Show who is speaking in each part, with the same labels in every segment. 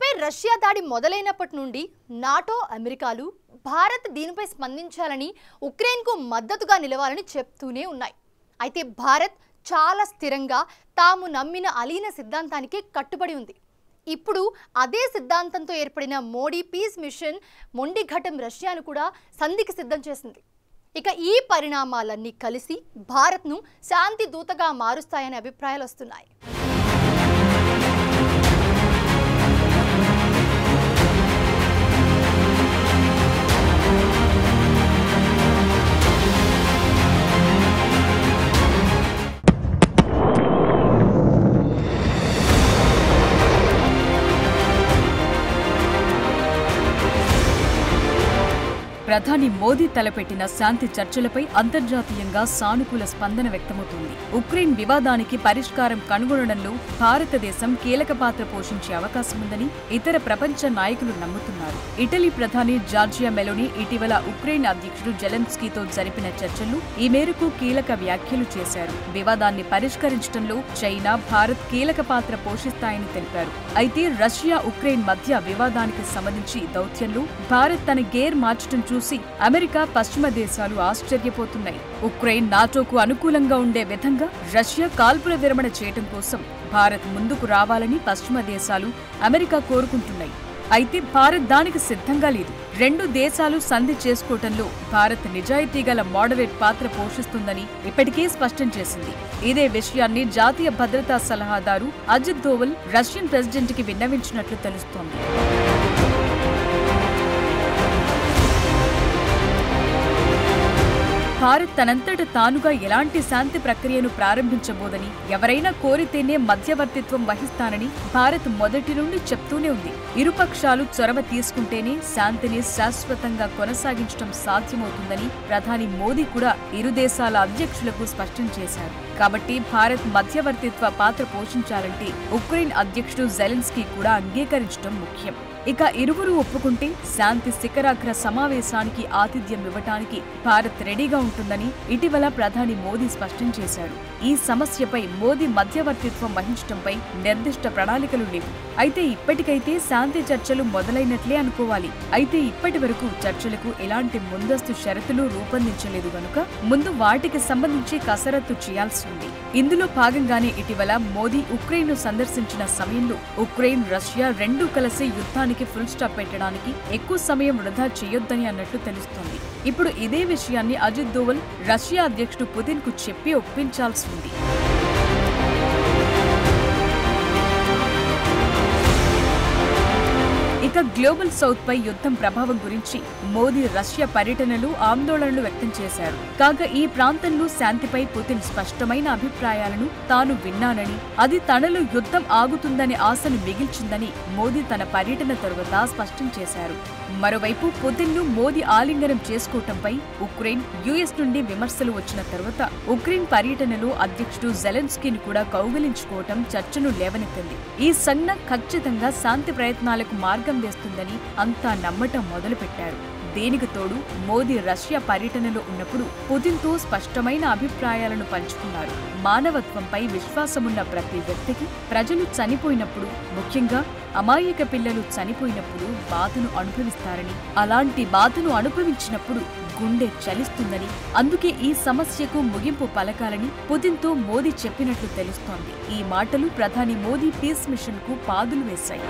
Speaker 1: ఉక్రెయిన్పై Russia దాడి మొదలైనప్పటి నుండి NATO అమెరికాలు Bharat దీనిపై స్పందించాలని ఉక్రెయిన్కు మద్దతుగా నిలవాలని చెప్తూనే ఉన్నాయి అయితే భారత్ చాలా స్థిరంగా తాము నమ్మిన అలీన సిద్ధాంతానికి కట్టుబడి ఉంది ఇప్పుడు అదే సిద్ధాంతంతో ఏర్పడిన మోడీ పీస్ మిషన్ మొండిఘటం రష్యాను కూడా సంధికి సిద్ధం చేసింది ఇక ఈ పరిణామాలన్నీ కలిసి భారత్ను శాంతి దూతగా మారుస్తాయనే అభిప్రాయాలు వస్తున్నాయి
Speaker 2: ప్రధాని మోదీ తలపెట్టిన శాంతి చర్చలపై అంతర్జాతీయంగా సానుకూల స్పందన వ్యక్తమవుతోంది ఉక్రెయిన్ వివాదానికి పరిష్కారం కనుగొనడంలో భారతదేశం కీలక పాత్ర పోషించే అవకాశం ఉందని ఇతర ప్రపంచ నాయకులు నమ్ముతున్నారు ఇటలీ ప్రధాని జార్జియా మెలోని ఇటీవల ఉక్రెయిన్ అధ్యక్షుడు జెలెన్స్కీతో జరిపిన చర్చల్లో ఈ మేరకు కీలక వ్యాఖ్యలు చేశారు వివాదాన్ని పరిష్కరించడంలో చైనా భారత్ కీలక పాత్ర పోషిస్తాయని తెలిపారు అయితే రష్యా ఉక్రెయిన్ మధ్య వివాదానికి సంబంధించి దౌత్యంలో భారత్ తన గేర్ మార్చడం చూసి అమెరికా పశ్చిమ దేశాలు ఆశ్చర్యపోతున్నాయి ఉక్రెయిన్ నాటోకు అనుకూలంగా ఉండే విధంగా రష్యా కాల్పుల విరమణ చేయడం కోసం భారత్ ముందుకు రావాలని పశ్చిమ దేశాలు అమెరికా కోరుకుంటున్నాయి అయితే భారత్ దానికి సిద్ధంగా లేదు రెండు దేశాలు సంధి చేసుకోవటంలో భారత్ నిజాయితీ గల మోడరేట్ పాత్ర పోషిస్తుందని ఇప్పటికే స్పష్టం చేసింది ఇదే విషయాన్ని జాతీయ భద్రతా సలహాదారు అజిత్ దోవల్ రష్యన్ ప్రెసిడెంట్ కి విన్నవించినట్లు తెలుస్తోంది భారత్ తనంతట తానుగా ఎలాంటి శాంతి ప్రక్రియను ప్రారంభించబోదని ఎవరైనా కోరితేనే మధ్యవర్తిత్వం వహిస్తానని భారత్ మొదటి నుండి చెప్తూనే ఉంది ఇరుపక్షాలు చొరవ తీసుకుంటేనే శాంతిని శాశ్వతంగా కొనసాగించడం సాధ్యమవుతుందని ప్రధాని మోదీ కూడా ఇరు దేశాల అధ్యక్షులకు స్పష్టం చేశారు కాబట్టి భారత్ మధ్యవర్తిత్వ పాత్ర పోషించాలంటే ఉక్రెయిన్ అధ్యక్షుడు జెలెన్స్కీ కూడా అంగీకరించడం ముఖ్యం ఇక ఇరువురు ఒప్పుకుంటే శాంతి శిఖరాగ్ర సమావేశానికి ఆతిథ్యం ఇవ్వటానికి భారత్ రెడీగా ఉంటుందని ఇటీవల ప్రధాని మోదీ స్పష్టం చేశారు ఈ సమస్యపై మోదీ మధ్యవర్తిత్వం వహించడంపై నిర్దిష్ట ప్రణాళికలు లేవు అయితే ఇప్పటికైతే శాంతి చర్చలు మొదలైనట్లే అనుకోవాలి అయితే ఇప్పటి వరకు చర్చలకు ఎలాంటి ముందస్తు షరతులు రూపొందించలేదు గనుక ముందు వాటికి సంబంధించి కసరత్తు చేయాల్సి ఉంది ఇందులో భాగంగానే ఇటీవల మోదీ ఉక్రెయిన్ సందర్శించిన సమయంలో ఉక్రెయిన్ రష్యా రెండూ కలిసి యుద్ధానికి ఫుల్ స్టాప్ పెట్టడానికి ఎక్కువ సమయం వృధా చేయొద్దని అన్నట్లు తెలుస్తోంది ఇప్పుడు ఇదే విషయాన్ని అజిత్ దోవల్ రష్యా అధ్యక్షుడు పుతిన్ కు చెప్పి ఒప్పించాల్సి ఉంది ఇక గ్లోబల్ సౌత్ పై యుద్ధం ప్రభావం గురించి మోదీ రష్యా పర్యటనలు ఆందోళనలు వ్యక్తం చేశారు కాగా ఈ ప్రాంతంలో శాంతిపై పుతిన్ స్పష్టమైన అభిప్రాయాలను తాను విన్నానని అది తనలో యుద్ధం ఆగుతుందనే ఆశను మిగిల్చిందని మోదీ తన పర్యటన తరువాత స్పష్టం చేశారు మరోవైపు పుతిన్ను మోదీ ఆలింగనం చేసుకోవటంపై ఉక్రెయిన్ యుఎస్ నుండి విమర్శలు వచ్చిన తర్వాత ఉక్రెయిన్ పర్యటనలో అధ్యక్షుడు జెలెన్స్కీని కూడా కౌగిలించుకోవటం చర్చను లేవనెత్తింది ఈ సంజ్ఞ ఖచ్చితంగా శాంతి ప్రయత్నాలకు మార్గం వేస్తుందని అంతా నమ్మటం మొదలుపెట్టారు దేనికి తోడు మోదీ రష్యా పర్యటనలో ఉన్నప్పుడు పుతిన్తో స్పష్టమైన అభిప్రాయాలను పంచుకున్నారు మానవత్వంపై విశ్వాసమున్న ప్రతి వ్యక్తికి ప్రజలు చనిపోయినప్పుడు ముఖ్యంగా అమాయక పిల్లలు చనిపోయినప్పుడు బాధను అనుభవిస్తారని అలాంటి బాధను అనుభవించినప్పుడు గుండె చలిస్తుందని అందుకే ఈ సమస్యకు ముగింపు పలకాలని పుతిన్తో మోదీ చెప్పినట్లు తెలుస్తోంది ఈ మాటలు ప్రధాని మోదీ పీస్ మిషన్ కు పాదులు వేశాయి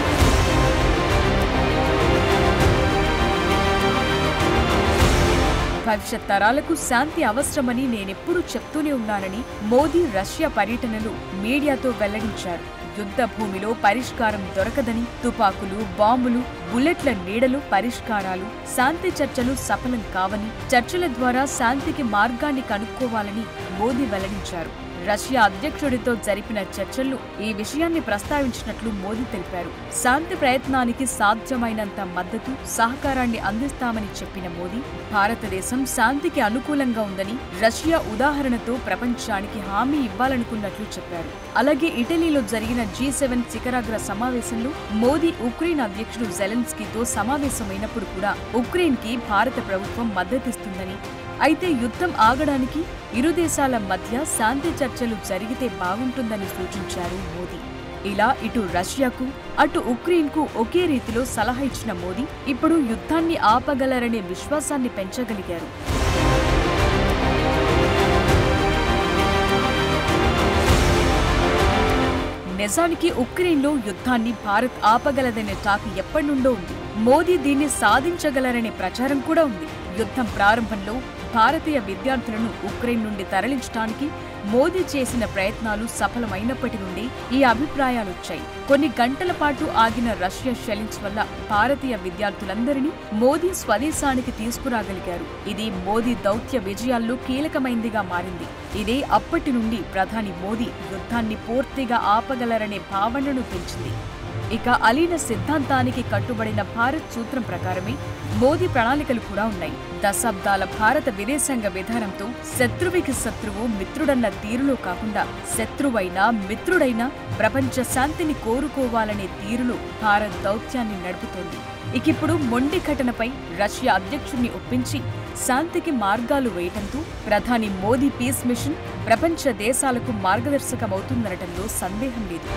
Speaker 2: భవిష్యత్ తరాలకు శాంతి అవసరమని నేనెప్పుడూ చెప్తూనే ఉన్నానని మోదీ రష్యా పర్యటనలు మీడియాతో వెల్లడించారు యుద్ధ భూమిలో పరిష్కారం దొరకదని తుపాకులు బాంబులు బుల్లెట్ల నీడలు పరిష్కారాలు శాంతి చర్చలు సఫలం కావని చర్చల ద్వారా శాంతికి మార్గాన్ని కనుక్కోవాలని మోదీ వెల్లడించారు రష్యా అధ్యక్షుడితో జరిపిన చర్చల్లో ఈ విషయాన్ని ప్రస్తావించినట్లు మోదీ తెలిపారు శాంతి ప్రయత్నానికి సాధ్యమైనంత మద్దతు సహకారాన్ని అందిస్తామని చెప్పిన మోదీ భారతదేశం శాంతికి అనుకూలంగా ఉందని రష్యా ఉదాహరణతో ప్రపంచానికి హామీ ఇవ్వాలనుకున్నట్లు చెప్పారు అలాగే ఇటలీలో జరిగిన జీ సెవెన్ శిఖరాగ్ర సమావేశంలో మోదీ ఉక్రెయిన్ అధ్యక్షుడు జెలెన్స్కీతో సమావేశమైనప్పుడు కూడా ఉక్రెయిన్ కి భారత ప్రభుత్వం మద్దతిస్తుందని అయితే యుద్ధం ఆగడానికి ఇరు దేశాల మధ్య శాంతి చర్చలు జరిగితే బాగుంటుందని సూచించారు మోదీ ఇలా ఇటు రష్యాకు అటు ఉక్రెయిన్కు ఒకే రీతిలో సలహా ఇచ్చిన మోదీ ఇప్పుడు యుద్ధాన్ని ఆపగలరనే విశ్వాసాన్ని పెంచగలిగారు నిజానికి ఉక్రెయిన్లో యుద్ధాన్ని భారత్ ఆపగలదనే టాక్ ఎప్పటి నుండో ఉంది మోదీ దీన్ని సాధించగలరనే ప్రచారం కూడా ఉంది యుద్ధం ప్రారంభంలో భారతీయ విద్యార్థులను ఉక్రెయిన్ నుండి తరలించడానికి మోదీ చేసిన ప్రయత్నాలు సఫలమైనప్పటి నుండి ఈ అభిప్రాయాలొచ్చాయి కొన్ని గంటల పాటు ఆగిన రష్యా షెలింగ్స్ వల్ల భారతీయ విద్యార్థులందరినీ మోదీ స్వదేశానికి తీసుకురాగలిగారు ఇది మోదీ దౌత్య విజయాల్లో కీలకమైందిగా మారింది ఇదే అప్పటి నుండి ప్రధాని మోదీ యుద్ధాన్ని పూర్తిగా ఆపగలరనే భావనను పెంచింది ఇక అలీన సిద్ధాంతానికి కట్టుబడిన భారత్ సూత్రం ప్రకారమే మోదీ ప్రణాళికలు కూడా ఉన్నాయి దశాబ్దాల భారత విదేశాంగ విధానంతో శత్రువుకి శత్రువు మిత్రుడన్న తీరులో కాకుండా శత్రువైనా మిత్రుడైనా ప్రపంచ శాంతిని కోరుకోవాలనే తీరులో భారత్ దౌత్యాన్ని నడుపుతోంది ఇకిప్పుడు మొండి ఘటనపై రష్యా అధ్యక్షుణ్ణి ఒప్పించి శాంతికి మార్గాలు వేయటంతో ప్రధాని మోదీ పీస్ మిషన్ ప్రపంచ దేశాలకు మార్గదర్శకమవుతుందనటంలో సందేహం లేదు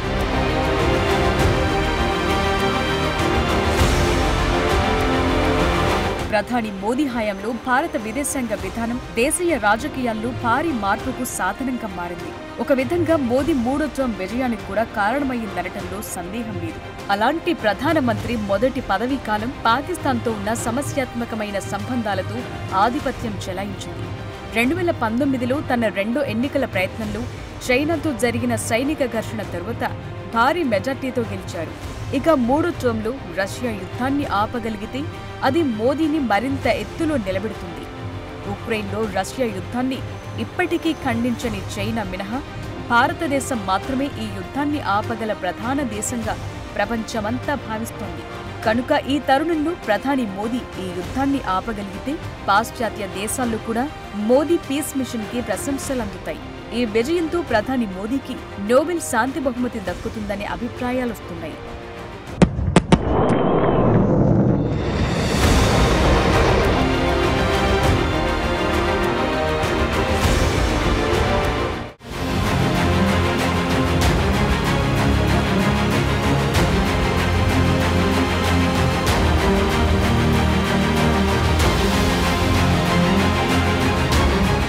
Speaker 2: ప్రధాని మోదీ హయాంలో భారత విదేశాంగ విధానం దేశీయ రాజకీయాల్లో భారీ మార్పుకు సాధనంగా మారింది ఒక విధంగా మోదీ మూడో టర్మ్ విజయానికి కూడా కారణమయ్యిందనటంలో సందేహం లేదు అలాంటి ప్రధానమంత్రి మొదటి పదవీ కాలం పాకిస్తాన్తో ఉన్న సమస్యాత్మకమైన సంబంధాలతో ఆధిపత్యం చెలాయించింది రెండు వేల పంతొమ్మిదిలో తన రెండో ఎన్నికల ప్రయత్నంలో చైనాతో జరిగిన సైనిక ఘర్షణ తరువాత భారీ మెజార్టీతో గెలిచారు ఇక మూడో టర్మ్లో రష్యా యుద్ధాన్ని ఆపగలిగితే అది మోదీని మరింత ఎత్తులో నిలబెడుతుంది ఉక్రెయిన్లో రష్యా యుద్ధాన్ని ఇప్పటికీ ఖండించని చైనా మినహా భారతదేశం మాత్రమే ఈ యుద్ధాన్ని ఆపగల ప్రధాన దేశంగా ప్రపంచమంతా భావిస్తోంది కనుక ఈ తరుణంలో ప్రధాని మోదీ ఈ యుద్ధాన్ని ఆపగలిగితే పాశ్చాత్య దేశాల్లో కూడా మోదీ పీస్ మిషన్ కి ప్రశంసలు అందుతాయి ఈ విజయంతో ప్రధాని మోదీకి నోబెల్ శాంతి బహుమతి దక్కుతుందనే అభిప్రాయాలొస్తున్నాయి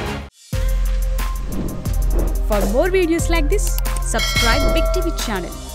Speaker 2: For more videos like this, subscribe Big TV channel.